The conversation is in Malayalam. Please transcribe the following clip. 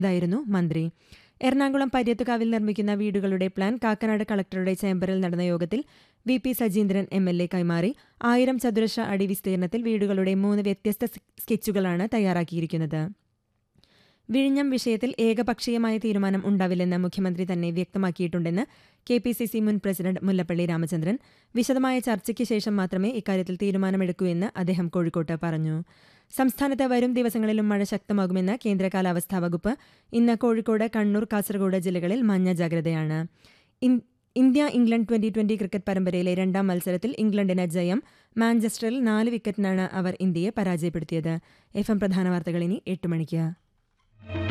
ഇതായിരുന്നു മന്ത്രി എറണാകുളം പര്യത്തുകാവിൽ നിർമ്മിക്കുന്ന വീടുകളുടെ പ്ലാൻ കാക്കനാട് കളക്ടറുടെ ചേംബറിൽ നടന്ന യോഗത്തിൽ V P Sajeendran M L A കൈമാറി ആയിരം ചതുരശ്ര അടി വിസ്തീർണത്തിൽ വീടുകളുടെ മൂന്ന് വ്യത്യസ്ത സ്കെച്ചുകളാണ് തയ്യാറാക്കിയിരിക്കുന്നത് വിഴിഞ്ഞം വിഷയത്തിൽ ഏകപക്ഷീയമായ തീരുമാനം ഉണ്ടാവില്ലെന്ന് മുഖ്യമന്ത്രി തന്നെ വ്യക്തമാക്കിയിട്ടുണ്ടെന്ന് കെ പി സി സി മുൻ പ്രസിഡന്റ് മുല്ലപ്പള്ളി രാമചന്ദ്രൻ വിശദമായ ചർച്ചയ്ക്ക് ശേഷം മാത്രമേ ഇക്കാര്യത്തിൽ തീരുമാനമെടുക്കൂ എന്ന് അദ്ദേഹം കോഴിക്കോട്ട് പറഞ്ഞു സംസ്ഥാനത്ത് വരും ദിവസങ്ങളിലും മഴ ശക്തമാകുമെന്ന് കേന്ദ്ര കാലാവസ്ഥാ വകുപ്പ് ഇന്ന് കോഴിക്കോട് കണ്ണൂർ കാസർഗോഡ് ജില്ലകളിൽ മഞ്ഞ ജാഗ്രതയാണ് India England twenty twenty cricket പരമ്പരയിലെ രണ്ടാം മത്സരത്തിൽ ഇംഗ്ലണ്ടിന് ജയം മാഞ്ചസ്റ്ററിൽ നാല് വിക്കറ്റിനാണ് അവർ ഇന്ത്യയെ പരാജയപ്പെടുത്തിയത് എഫ് എം പ്രധാന വാർത്തകൾ ഇനി എട്ട് മണിക്ക്